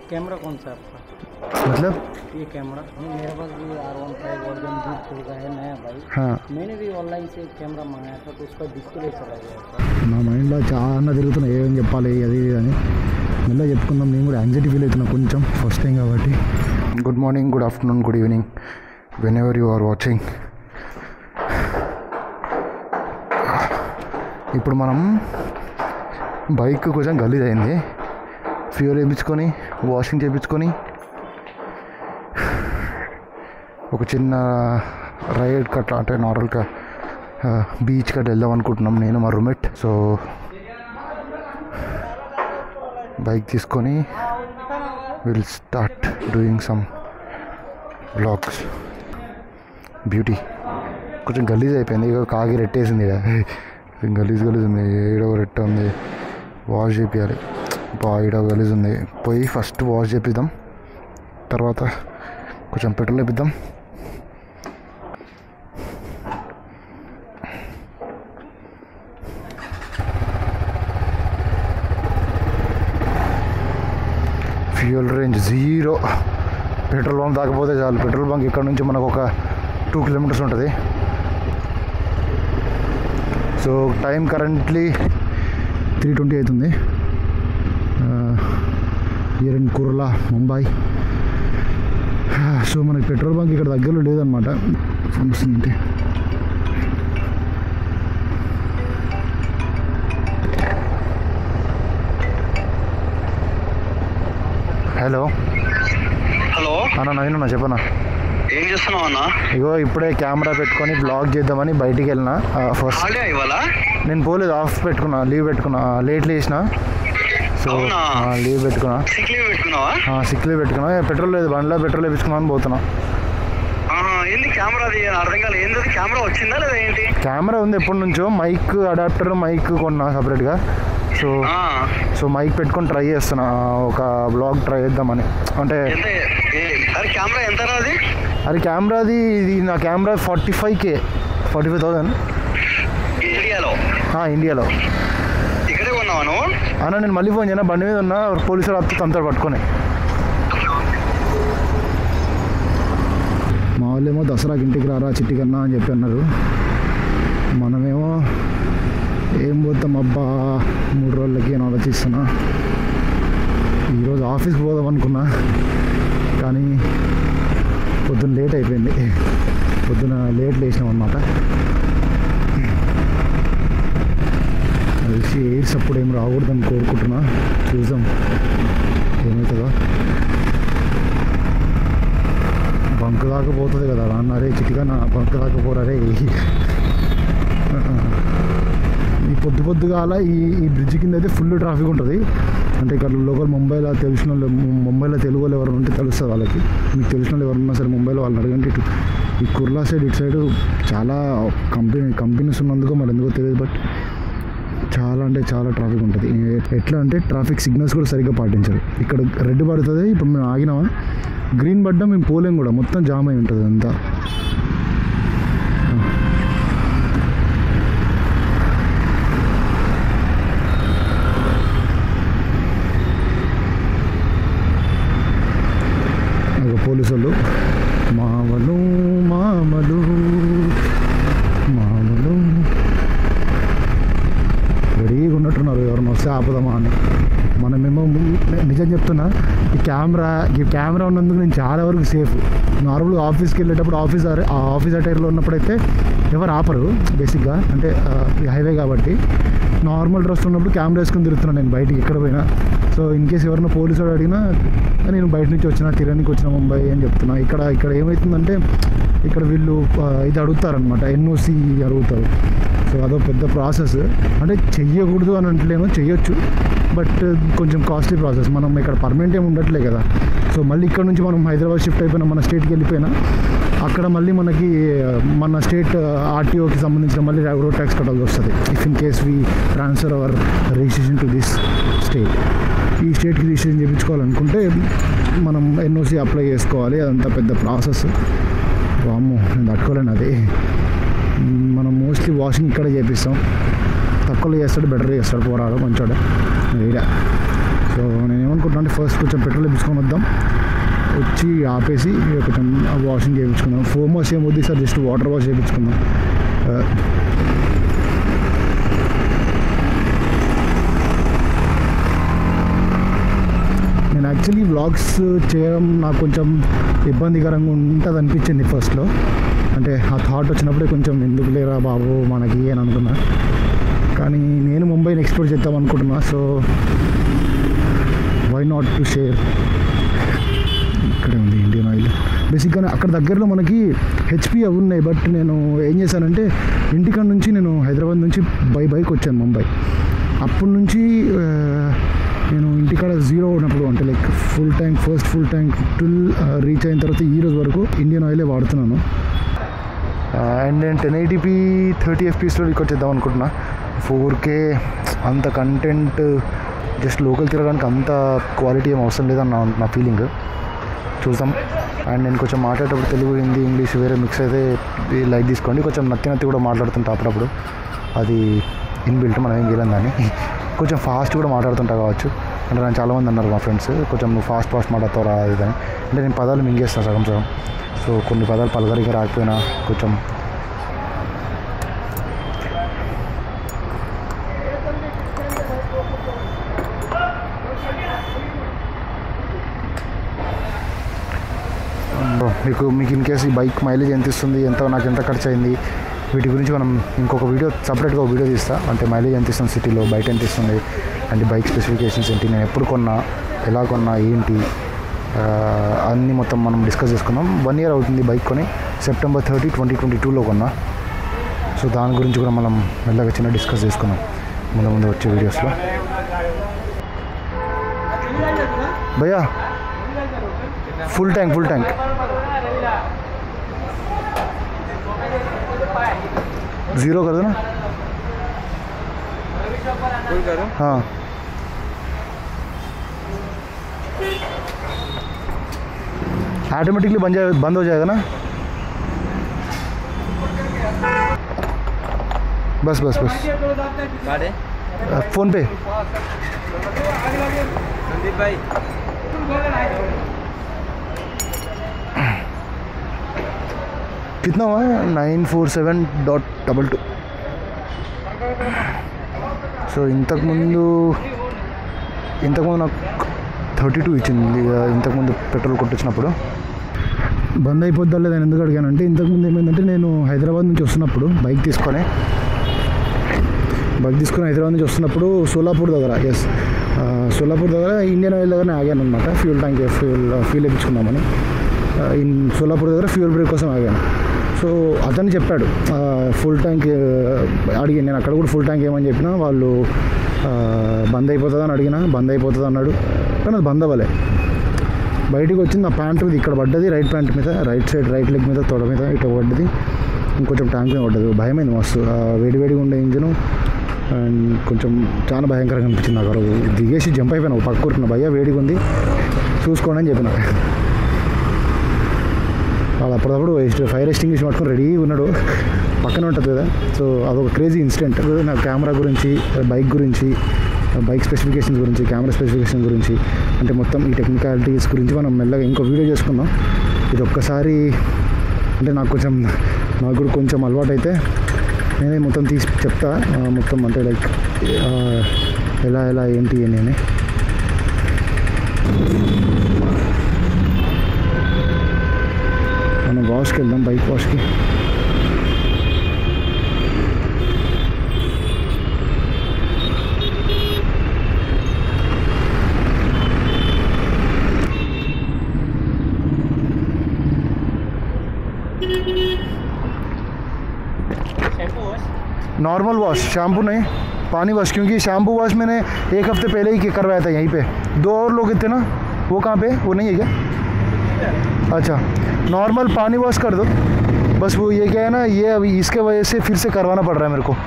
Camera कौन सा है आपका मतलब ये कैमरा मेरे पास भी R one five version B three का है नया बाइक हाँ मैंने भी ऑनलाइन से एक कैमरा मंगाया था तो उसका डिस्प्ले चला गया था నా మైండ్లో చాలా తిరుగుతున్నాయి ఏమేమి చెప్పాలి అది ఇది అని మెల్లగా చెప్పుకుందాం నేను కూడా యాంగ్జైటీ ఫీల్ అవుతున్నా కొంచెం ఫస్ట్ టైం కాబట్టి good morning good afternoon good evening whenever you are watching ఇప్పుడు మనం బైక్ కొంచెం గలీజ్ అయింది ఫ్యూల్ వేయించుకొని వాషింగ్ చేయించుకొని ఒక చిన్న రైడ్ కట్ అంటే నార్మల్గా బీచ్ కట్ వెళ్దాం అనుకుంటున్నాం నేను మా రూమ్మేట్ సో బైక్ తీసుకొని will start doing some blogs beauty కొంచెం గలీజ్ అయిపోయింది ఇక కాగి రెట్టేసింది ఇక కొంచెం గలీజ్ గలీజ్ ఉంది ఏడో రెట్ట ఉంది వాష్ చేపియాలి బా ఈడ గలీజ్ ఉంది పోయి ఫస్ట్ వాష్ చేపిద్దాం తర్వాత కొంచెం పెట్రోల్ వేపిద్దాం fuel range zero petrol bunk దాకపోతే చాలు పెట్రోల్ బంక్ ఇక్కడ నుంచి మనకు ఒక టూ కిలోమీటర్స్ ఉంటుంది so time currently three twenty అవుతుంది here in Kurla Mumbai so మనకి పెట్రోల్ బంక్ ఇక్కడ దగ్గరలో లేదనమాట ఏంటి హలో హలో అన్న నవీన్ అన్న చెప్పనా ఏం చేస్తున్నావు అన్న ఇగో ఇప్పుడే కెమెరా పెట్టుకొని బ్లాగ్ చేద్దామని బయటికి వెళ్ళిన ఫస్ట్ హాలిడే ఇవాళ నేను పోలేదు ఆఫ్ పెట్టుకున్నా లీవ్ పెట్టుకున్నా లేట్ లేచిన సో అవునా? లీవ్ పెట్టుకున్నా సిక్ లీవ్ పెట్టుకున్నావా సిక్ లీవ్ పెట్టుకున్నా ఏ, పెట్రోల్ లేదు బండిలో పెట్రోల్ వేపించుకున్నాను పోతున్నా ఆహా, ఏంది కెమెరా అది అర్థం కాలేదు ఏంది అది కెమెరా వచ్చిందా లేదా ఏంటి కెమెరా ఉంది ఎప్పటి నుంచో మైక్ అడాప్టర్ మైక్ కొన్నా సపరేట్గా సో ఆ, సో మైక్ పెట్టుకొని ట్రై చేస్తున్నా ఒక బ్లాగ్ ట్రై చేద్దామని అంటే ఎంత ఏ- అరే కెమెరా ఎంత అది అది కెమెరాది ఇది నా camera forty five K forty five thousand ఇండియాలో ఇండియాలో ఇక్కడే కొన్నావా నువ్వు అన్న నేను మళ్ళీ ఫోన్ చేయనా బండి మీద ఉన్నా పోలీసులు వస్తే తంతాడు పట్టుకొని మా వాళ్ళేమో దసరాకి ఇంటికి రారా చిట్టి కన్నా అని చెప్పి అన్నారు మనమేమో ఏం పోతాం అబ్బా మూడు రోజులకి అని ఆలోచిస్తున్నా ఈరోజు ఆఫీస్కి పోదాం అనుకున్నా కానీ పొద్దున్న లేట్ అయిపోయింది పొద్దున లేట్ లేచినాం అనమాట తెలిసి ఎయిర్స్ అప్పుడు ఏం రాకూడదని కోరుకుంటున్నా చూద్దాం ఏమవుతుందో బంక్ దాకా పోతుంది కదా అన్న అరే చిటిగా నా బంక్ దాకా పోరారే ఈ పొద్దు పొద్దుగాల ఈ ఈ బ్రిడ్జ్ కింద అయితే ఫుల్ ట్రాఫిక్ ఉంటుంది అంటే ఇక్కడ లోకల్ ముంబైలో తెలిసిన వాళ్ళు ము- ముంబైలో తెలుగు వాళ్ళు ఎవరు ఉంటే తెలుస్తుంది వాళ్ళకి మీకు తెలిసిన వాళ్ళు ఎవరున్నా సరే ముంబైలో వాళ్ళని అడగండి ఇటు ఈ కుర్లా సైడ్ ఇటు సైడ్ చాలా కంపెనీ కంపెనీస్ ఉన్నందుకు మరి ఎందుకో తెలియదు బట్ చాలా అంటే చాలా ట్రాఫిక్ ఉంటుంది ఏ- ఎట్లా అంటే ట్రాఫిక్ సిగ్నల్స్ కూడా సరిగ్గా పాటించరు ఇక్కడ రెడ్ పడుతుంది ఇప్పుడు మేము ఆగినామా గ్రీన్ పడ్డా మేము పోలేం కూడా మొత్తం జామ్ అయి ఉంటుంది అంతా ఇక పోలీసు వాళ్ళు మామలు మామలు మామలు రెడీగా ఉన్నట్టున్నారు ఎవరిని వస్తే ఆపదామా అని మనమేమో ని- నిజం చెప్తున్నా ఈ కెమెరా ఈ కెమెరా ఉన్నందుకు నేను చాలా వరకు సేఫ్ నార్మల్గా ఆఫీస్కి వెళ్ళేటప్పుడు ఆఫీస్ అరే- ఆ ఆఫీస్ అటైర్లో ఉన్నప్పుడైతే ఎవరు ఆపరు బేసిక్గా అంటే ఆ, ఈ హైవే కాబట్టి నార్మల్ డ్రెస్ ఉన్నప్పుడు కెమెరా వేసుకొని తిరుగుతున్నాను నేను బయటికి ఎక్కడ పోయినా సో ఇన్ కేసు ఎవరైనా పోలీసు వాడు అడిగినా నేను బయట నుంచి వచ్చిన తిరగనికి వచ్చిన ముంబై అని చెప్తున్నా ఇక్కడ ఇక్కడ ఏమవుతుందంటే ఇక్కడ వీళ్ళు ఆ, ఇది అడుగుతారనమాట ఎన్ఓసి అడుగుతారు సో అదో పెద్ద ప్రాసెస్ అంటే చెయ్యకూడదు అని అంటలేను చెయ్యొచ్చు బట్ కొంచెం కాస్ట్లీ ప్రాసెస్ మనం ఇక్కడ పర్మనెంట్ ఏమి ఉండట్లే కదా సో మళ్ళీ ఇక్కడ నుంచి మనం హైదరాబాద్ షిఫ్ట్ అయిపోయినా మన స్టేట్కి వెళ్ళిపోయినా అక్కడ మళ్ళీ మనకి ఆ, మన స్టేట్ ఆర్టీఓకి సంబంధించిన మళ్ళీ రోడ్ ట్యాక్స్ కట్టాల్సి వస్తుంది if in case we transfer our registration to this state ఈ స్టేట్కి రిజిస్ట్రేషన్ చేయించుకోవాలనుకుంటే మనం ఎన్ఓసి అప్లై చేసుకోవాలి అదంతా పెద్ద ప్రాసెస్ వామ్మో నేను తట్టుకోలేను అది మనం మోస్ట్లీ వాషింగ్ ఇక్కడే చేపిస్తాం తక్కువలో చేస్తాడు బెటర్ చేస్తాడు పోరాడు మంచోడు ఈడ సో సో నేను ఏమనుకుంటున్నా అంటే ఫస్ట్ కొంచెం పెట్రోల్ ఇప్పించుకొని వద్దాం వచ్చి ఆపేసి కొంచెం వాషింగ్ చేయించుకుందాం ఫోమ్ వాష్ ఏం వద్దు సార్ జస్ట్ వాటర్ వాష్ చేయించుకుందాం ఆ, నేను యాక్చువల్లీ వ్లాగ్స్ చేయడం నాకు కొంచెం ఇబ్బందికరంగా ఉంటుంది అనిపించింది ఫస్ట్లో అంటే ఆ థాట్ వచ్చినప్పుడే కొంచెం ఎందుకు లేరా బాబు మనకి అని అనుకున్నా కానీ నేను ముంబైని ఎక్స్ప్లోర్ చేద్దాం అనుకుంటున్నా so why not to share ఇక్కడే ఉంది ఇండియన్ ఆయిల్ బేసిక్గా అక్కడ దగ్గరలో మనకి హెచ్పి అవి ఉన్నాయి బట్ నేను ఏం చేశానంటే ఇంటికాడ నుంచి నేను హైదరాబాద్ నుంచి బై బైక్ వచ్చాను ముంబై అప్పటి నుంచి ఆ, నేను ఇంటికాడ జీరో ఉన్నప్పుడు అంటే like full tank first full tank till reach అయిన తర్వాత ఈ రోజు వరకు ఇండియన్ ఆయిలే వాడుతున్నాను అండ్ నేను టెన్ ఎయిటీపీ థర్టీ ఎఫ్పీస్లో రికార్డ్ చేద్దాం అనుకుంటున్నా ఫోర్ కే అంత కంటెంట్ జస్ట్ లోకల్ తిరగడానికి అంత క్వాలిటీ ఏం అవసరం లేదని నా నా ఫీలింగ్ చూద్దాం అండ్ నేను కొంచెం మాట్లాడేటప్పుడు తెలుగు హిందీ ఇంగ్లీష్ వేరే మిక్స్ అయితే లైక్ తీసుకోండి కొంచెం నత్తి నత్తి కూడా మాట్లాడుతుంటా అప్పుడప్పుడు అది ఇన్బిల్ట్ మనం ఏం చేయలేం కానీ కొంచెం ఫాస్ట్ కూడా మాట్లాడుతుంటా కావచ్చు అంటే నేను చాలామంది అన్నారు మా ఫ్రెండ్స్ కొంచెం నువ్వు ఫాస్ట్ ఫాస్ట్ మాట్లాడతావు అది ఇది అని అంటే నేను పదాలు మింగేస్తాను సగం సగం సో కొన్ని పదాలు పలకరిగా రాకపోయినా కొంచెం మీకు మీకు ఇన్ కేసు ఈ బైక్ మైలేజ్ ఎంత ఇస్తుంది ఎంత నాకు ఎంత ఖర్చు అయింది వీటి గురించి మనం ఇంకొక వీడియో సపరేట్గా ఒక వీడియో తీస్తా అంటే మైలేజ్ ఎంత ఇస్తుంది సిటీలో బయట ఎంత ఇస్తుంది అంటే బైక్ స్పెసిఫికేషన్స్ ఏంటి నేను ఎప్పుడు కొన్నా ఎలా కొన్నా ఏంటి ఆ, అన్నీ మొత్తం మనం డిస్కస్ చేసుకుందాం వన్ ఇయర్ అవుతుంది బైక్ కొని సెప్టెంబర్ థర్టీ ట్వంటీ ట్వంటీ టూలో కొన్నా సో దాని గురించి కూడా మనం మెల్లగా చిన్న డిస్కస్ చేసుకున్నాం ముందు ముందు వచ్చే వీడియోస్లో భయ్యా full tank full tank zero कर दो ना फुल करो हाँ ऑटोमेटिकली बन जाए बंद हो जाएगा ना बस बस बस कार्ड है अ, फ़ोन पे संदीप भाई कितना हुआ nine four seven dot double two so ఇంతకుముందు ఇంతకుముందు నాకు థర్టీ టూ ఇచ్చింది ఆ, ఇంతకుముందు పెట్రోల్ కొట్టించినప్పుడు బంద్ అయిపోద్దా లేదా నేను ఎందుకు అడిగానంటే ఇంతకుముందు ఏమైందంటే నేను హైదరాబాద్ నుంచి వస్తున్నప్పుడు బైక్ తీసుకొని బైక్ తీసుకొని హైదరాబాద్ నుంచి వస్తున్నప్పుడు సోలాపూర్ దగ్గర ఎస్ సోలాపూర్ దగ్గర ఇండియన్ ఆయిల్ దగ్గర ఆగాను అనమాట ఫ్యూల్ ట్యాంక్ ఫ్యూల్ ఫ్యూల్ వేయించుకుందామని ఆ, ఇన్ సోలాపూర్ దగ్గర ఫ్యూల్ బ్రేక్ కోసం ఆగాను సో అతను చెప్పాడు ఫుల్ ట్యాంక్ అడిగి నేను అక్కడ కూడా ఫుల్ ట్యాంక్ ఏమని చెప్పినా వాళ్ళు ఆ, బంద్ అయిపోతుందా అని అడిగినా బంద్ అయిపోతుంది అన్నాడు కానీ అది బంద్ అవ్వలే బయటికి వచ్చింది ఆ ప్యాంట్ మీద ఇక్కడ పడ్డది రైట్ ప్యాంట్ మీద రైట్ సైడ్ రైట్ లెగ్ మీద తొడ మీద ఇటు పడ్డది ఇంకొంచెం ట్యాంక్ మీద పడ్డది భయమైంది మస్తు ఆ వేడివేడిగా ఉండే ఇంజను అండ్ కొంచెం చాలా భయంకరంగా అనిపించింది నాకు ఆ రోజు దిగేసి జంప్ అయిపోయినా ఒక పక్క కూర్చున్నా భయ్య వేడిగా ఉంది చూసుకోండి అని చెప్పిన వాడు అప్పుడప్పుడు ఫైర్ ఎస్టింగ్విష్ పట్టుకొని రెడీ ఉన్నాడు పక్కన ఉంటుంది కదా సో అదొక క్రేజీ ఇన్సిడెంట్ నా కెమెరా గురించి బైక్ గురించి బైక్ స్పెసిఫికేషన్స్ గురించి కెమెరా స్పెసిఫికేషన్ గురించి అంటే మొత్తం ఈ టెక్నికాలిటీస్ గురించి మనం మెల్లగా ఇంకో వీడియో చేసుకుందాం ఇది ఒక్కసారి అంటే నాకు కొంచెం నాకు కూడా కొంచెం అలవాటు అయితే నేనే మొత్తం తీసి చెప్తా ఆ, మొత్తం అంటే లైక్ ఆ, ఎలా ఎలా ఏంటి అని అని మనం వాష్కి వెళ్దాం బైక్ వాష్కి नॉर्मल वॉश शैम्पू नहीं पानी वॉश क्योंकि शैम्पू वॉश मैंने एक हफ्ते पहले ही करवाया था यहीं पे दो और लोग थे ना वो कहाँ पे वो नहीं है क्या अच्छा नॉर्मल पानी वॉश कर दो बस वो ये क्या है ना ये अभी इसके वजह से फिर से करवाना पड़ रहा है मेरे को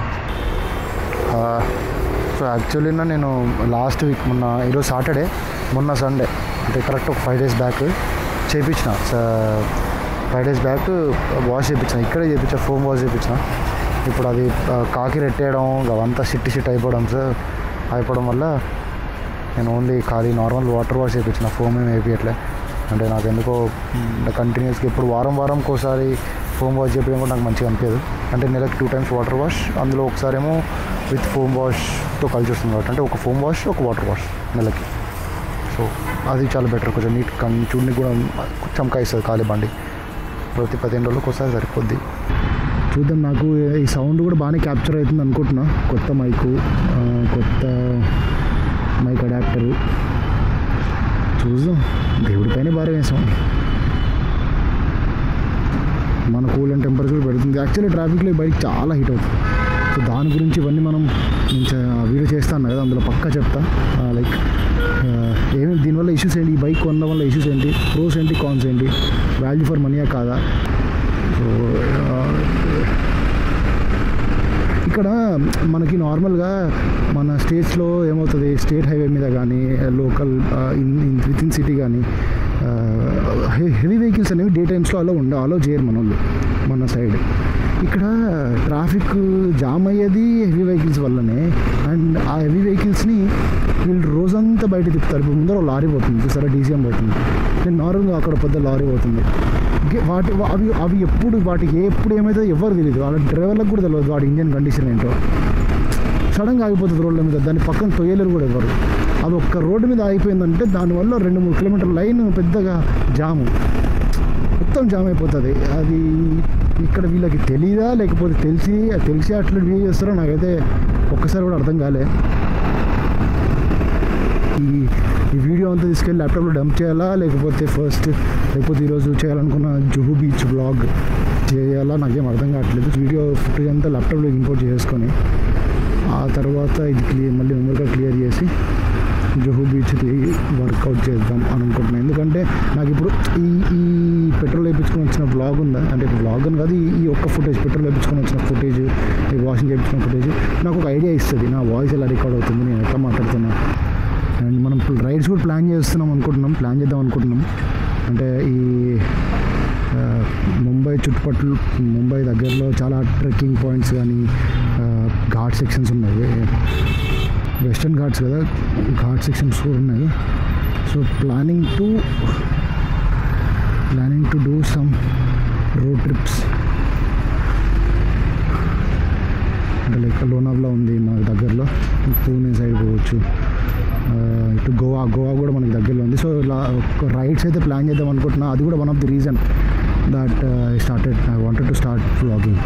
సో యాక్చువల్లీ నేను లాస్ట్ వీక్ మొన్న ఈరోజు సాటర్డే మొన్న సండే అంటే కరెక్ట్ ఒక ఫైవ్ డేస్ బ్యాక్ చేయించిన ఫైవ్ డేస్ బ్యాక్ వాష్ చేయించిన ఇక్కడే చేయించిన ఫోమ్ వాష్ చేయించిన ఇప్పుడు అది ఆ, కాకి రెట్టేయడం అవంతా షిట్ షిట్ అయిపోవడం సార్ అయిపోవడం వల్ల నేను ఓన్లీ ఖాళీ నార్మల్ వాటర్ వాష్ చేయించిన ఫోమ్ ఏమి వేయట్లే అంటే నాకు ఎందుకో కంటిన్యూస్గా ఇప్పుడు వారం వారంకి ఒకసారి ఫోమ్ వాష్ చేయడం కూడా నాకు మంచిగా అనిపించదు అంటే నెలకి టూ టైమ్స్ వాటర్ వాష్ అందులో ఒకసారేమో విత్ ఫోమ్ వాష్తో కలిసి వస్తుంది కాబట్టి అంటే ఒక ఫోమ్ వాష్ ఒక వాటర్ వాష్ నెలకి సో అది చాలా బెటర్ కొంచెం నీట్ కన్ చూడడానికి కూడా చమకాయిస్తుంది ఖాళీ బండి ప్రతి పదిహేను రోజులకు ఒకసారి సరిపోద్ది చూద్దాం నాకు ఈ సౌండ్ కూడా బాగానే క్యాప్చర్ అవుతుంది అనుకుంటున్నా కొత్త మైకు ఆ, కొత్త మైక్ అడాప్టరు చూద్దాం దేవుడిపైనే భారం వేసాం మన కూల్ అండ్ టెంపరేచర్ పెడుతుంది యాక్చువల్లీ ట్రాఫిక్లో ఈ బైక్ చాలా హీట్ అవుతుంది సో దాని గురించి ఇవన్నీ మనం నేను చే- వీడియో చేస్తాను కదా అందులో పక్కా చెప్తా లైక్ ఏమేమి దీనివల్ల ఇష్యూస్ ఏంటి ఈ బైక్ కొనడం వల్ల ఇష్యూస్ ఏంటి ప్రోస్ ఏంటి కాన్స్ ఏంటి వాల్యూ ఫర్ మనీయా కాదా సో ఇక్కడ మనకి నార్మల్గా మన స్టేట్స్లో ఏమవుతుంది స్టేట్ హైవే మీద కానీ local in within city కానీ హెవీ వెహికల్స్ అనేవి డే టైమ్స్లో అలా ఉండ అలో చేయరు మన వాళ్ళు మన సైడ్ ఇక్కడ ట్రాఫిక్ జామ్ అయ్యేది హెవీ వెహికల్స్ వల్లనే అండ్ ఆ హెవీ వెహికల్స్ని వీళ్ళు రోజంతా బయట తిప్పుతారు ఇప్పుడు ముందర ఒక లారీ పోతుంది చూసారా డీసీఎం పోతుంది నేను నార్మల్గా అక్కడ పెద్ద లారీ పోతుంది ఇంకే వాటి వా- అవి అవి ఎప్పుడు వాటికి ఎప్పుడు ఏమైతే ఎవరు తెలియదు వాళ్ళ డ్రైవర్లకు కూడా తెలియదు వాడి ఇంజన్ కండిషన్ ఏంటో సడన్గా ఆగిపోతుంది రోడ్ల మీద దాన్ని పక్కన తొయ్యలేరు కూడా ఎవరు అది ఒక్క రోడ్డు మీద ఆగిపోయిందంటే దానివల్ల రెండు మూడు కిలోమీటర్ లైన్ పెద్దగా జాము మొత్తం జామ్ అయిపోతుంది అది ఇక్కడ వీళ్ళకి తెలియదా లేకపోతే తెలిసి తెలిసి అట్లా బిహేవ్ చేస్తారో నాకైతే ఒక్కసారి కూడా అర్థం కాలే ఈ ఈ వీడియో అంతా తీసుకెళ్ళి ల్యాప్టాప్లో డంప్ చేయాలా లేకపోతే ఫస్ట్ లేకపోతే ఈరోజు చేయాలనుకున్న జుహు బీచ్ బ్లాగ్ చేయాలా నాకేం అర్థం కావట్లేదు వీడియో ఫుటేజ్ అంతా ల్యాప్టాప్లో ఇంపోర్ట్ చేసుకొని ఆ తర్వాత ఇది క్లియర్ మళ్ళీ మెమరీగా క్లియర్ చేసి జుహు బీచ్ది వర్కౌట్ చేద్దాం అని అనుకుంటున్నాను ఎందుకంటే నాకు ఇప్పుడు ఈ ఈ పెట్రోల్ వేయించుకొని వచ్చిన బ్లాగ్ ఉందా అంటే బ్లాగ్ అని కాదు ఈ- ఈ ఒక్క ఫుటేజ్ పెట్రోల్ వేయించుకొని వచ్చిన ఫుటేజ్ ఈ వాషింగ్ చేయించుకున్న ఫుటేజ్ నాకు ఒక ఐడియా ఇస్తుంది నా వాయిస్ ఎలా రికార్డ్ అవుతుంది నేను ఎట్లా మాట్లాడుతున్నా అండ్ మనం రైడ్స్ కూడా ప్లాన్ చేస్తున్నాం అనుకుంటున్నాం ప్లాన్ చేద్దాం అనుకుంటున్నాం అంటే ఈ ఆ, ముంబై చుట్టుపక్కల ముంబై దగ్గరలో చాలా ట్రెక్కింగ్ పాయింట్స్ కానీ ఘాట్ సెక్షన్స్ ఉన్నాయి వెస్టర్న్ ఘాట్స్ కదా ఘాట్ సెక్షన్స్ కూడా ఉన్నాయి so planning to planning to do some road trips అంటే లైక్ లోనావ్లా ఉంది మనకు దగ్గరలో పూణే సైడ్ పోవచ్చు ఆ, ఇటు గోవా గోవా కూడా మనకి దగ్గరలో ఉంది సో ఇలా రైడ్స్ అయితే ప్లాన్ చేద్దాం అనుకుంటున్నా అది కూడా one of the reason that I started I wanted to start vlogging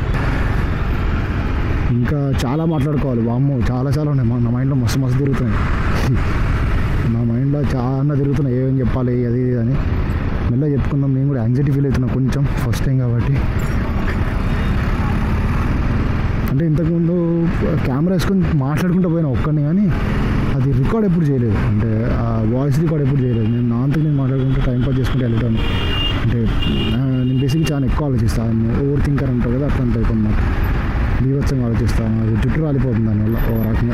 ఇంకా చాలా మాట్లాడుకోవాలి వామ్మో చాలా చాలా ఉన్నాయి మా- నా మైండ్లో మస్తు మస్తు తిరుగుతున్నాయి నా మైండ్లో చాలా తిరుగుతున్నాయి ఏమేం చెప్పాలి అది ఇది అని మెల్లగా చెప్పుకుందాం నేను కూడా యాంగ్జైటీ ఫీల్ అవుతున్నా కొంచెం ఫస్ట్ టైం కాబట్టి అంటే ఇంతకుముందు కెమెరా వేసుకొని మాట్లాడుకుంటూ పోయినా ఒక్కడిని కానీ అది రికార్డ్ ఎప్పుడు చేయలేదు అంటే ఆ వాయిస్ రికార్డ్ ఎప్పుడు చేయలేదు నేను నా అంతకు నేను మాట్లాడుకుంటూ టైం పాస్ చేసుకుంటూ వెళ్ళాను అంటే ఆ, నేను బేసిక్గా చాలా ఎక్కువ ఆలోచిస్తాను ఓవర్ థింకర్ అంటారు కదా అట్లా టైప్ అనమాట బీభత్సంగా ఆలోచిస్తాను అది జుట్టు రాలిపోతుంది దానివల్ల ఓ రకంగా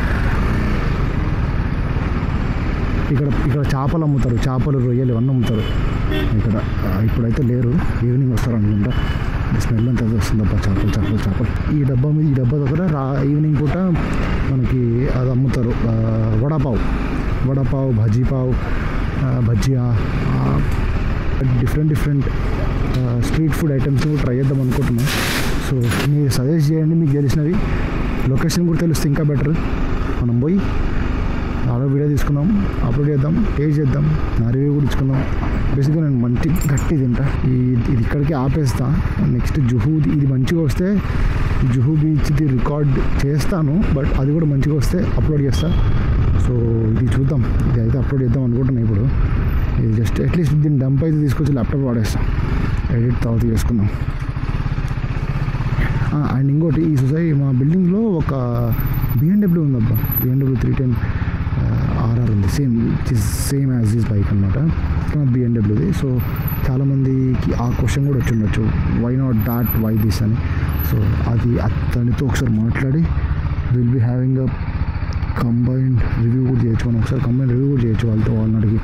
ఇక్కడ ఇక్కడ చేపలు అమ్ముతారు చేపలు రొయ్యలు ఇవన్నీ అమ్ముతారు ఇక్కడ ఆ, ఇప్పుడైతే లేరు ఈవినింగ్ వస్తారు అనుకుంటా స్మెల్ అంతా వస్తుంది అబ్బా చేపలు చేపలు చేపలు ఈ డబ్బా మీద ఈ డబ్బా దగ్గర రా ఈవినింగ్ పూట మనకి అది అమ్ముతారు ఆ, వడాపావ్ వడాపావ్ భజీపావ్ ఆ, bhajiya different different street food items కూడా ట్రై చేద్దాం అనుకుంటున్నాం సో మీరు సజెస్ట్ చేయండి మీకు తెలిసినవి లొకేషన్ కూడా తెలిస్తే ఇంకా బెటర్ మనం పోయి ఆరో వీడియో తీసుకున్నాం అప్లోడ్ చేద్దాం టేస్ట్ చేద్దాం నా రివ్యూ కూడా ఇచ్చుకుందాం బేసిక్గా నేను మంచి గట్టి తింటా ఈ ఇది ఇక్కడికి ఆపేస్తా నెక్స్ట్ జుహూ ఇది మంచిగా వస్తే జుహూ బీచ్ది రికార్డ్ చేస్తాను బట్ అది కూడా మంచిగా వస్తే అప్లోడ్ చేస్తా సో ఇది చూద్దాం ఇది అయితే అప్లోడ్ చేద్దాం అనుకుంటున్నాను ఇప్పుడు ఇది జస్ట్ అట్లీస్ట్ దీన్ని డంప్ అయితే తీసుకొచ్చి ల్యాప్టాప్ వాడేస్తాం ఎడిట్ తర్వాత చేసుకుందాం అండ్ ఇంకోటి ఈ సొసైటీ మా బిల్డింగ్లో ఒక బిఎండబ్ల్యూ ఉందబ్బా బిఎండబ్ల్యూ త్రీ టెన్ ఆర్ఆర్ ఉంది same same as this bike అనమాట కానీ బిఎండబ్ల్యూది సో చాలామందికి ఆ క్వశ్చన్ కూడా వచ్చి ఉండొచ్చు why not that why this అని సో అది అతనితో ఒకసారి మాట్లాడి will be having uh combined review కూడా చేయొచ్చు మనం ఒకసారి కంబైన్డ్ రివ్యూ కూడా చేయొచ్చు వాళ్ళతో వాళ్ళని అడిగి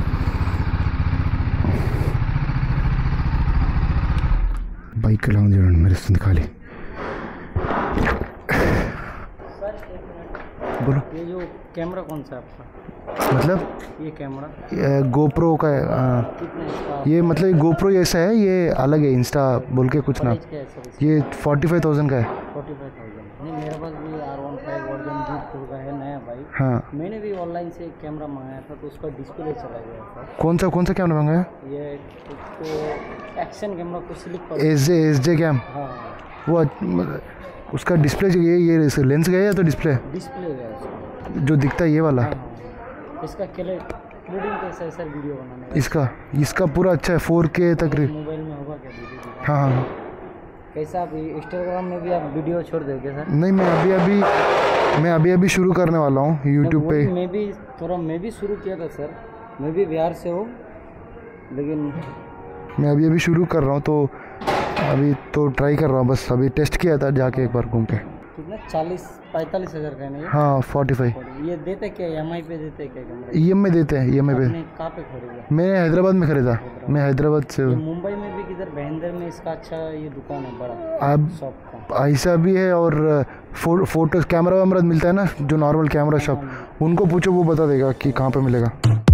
బైక్ ఎలా ఉంది చూడండి మెరుస్తుంది ఖాళీ बोलो ये जो कैमरा कौन सा है आपका मतलब ये कैमरा गोप्रो का है, आ, कितने इसका ये मतलब गोप्रो जैसा है ये अलग है इंस्टा बोल के कुछ ना प्राइस क्या है सर इसका ये फोर्टी फाइव थाउजेंड का है फोर्टी फाइव थाउजेंड नहीं मेरे पास भी R one five version G two का है नया बाइक हाँ मैंने भी ऑनलाइन से एक कैमरा मंगाया था तो उसका डिस्प्ले चला गया था कौन सा कौन सा कैमरा मंगाया ये उसको एक्शन कैमरा को स्लिप कर S J S J cam हाँ वो अच्छ- मतलब उसका डिस्प्ले ये ये लेंस गया या तो डिस्प्ले डिस्प्ले गया उसका जो दिखता है ये वाला हाँ हाँ इसका क्लियर क्लियरिंग कैसा है सर वीडियो बनाने का इसका इसका पूरा अच्छा है फोर के तक रे मोबाइल में होगा क्या वीडियो हाँ हाँ कैसा आप इंस्टाग्राम में भी आप वीडियो छोड़ दोगे सर नहीं मैं अभी अभी मैं अभी अभी शुरू करने वाला हूँ यूट्यूब पे वही मैं भी थोड़ा मैं भी शुरू किया था सर मैं भी बिहार से हूँ लेकिन मैं अभी अभी शुरू कर रहा हूँ तो अभी तो ट्राई कर रहा हूँ बस अभी टेस्ट किया था जाके एक बार घूम के कितना चालीस पैंतालीस हज़ार का है ना ये हाँ फोर्टी फाइव और ये देते क्या एम पे देते क्या कैमरा ई एम देते हैं ई एम पे आपने कहाँ पे खरीदा मैंने हैदराबाद में खरीदा मैं हैदराबाद से ये हूँ मुंबई में भी किधर बहंदर में इसका अच्छा ये दुकान है बड़ा अब शॉप का ऐसा भी है और फो, फोटो कैमरा वैमरा मिलता है ना जो नॉर्मल कैमरा शॉप उनको पूछो वो बता देगा कि कहाँ पे मिलेगा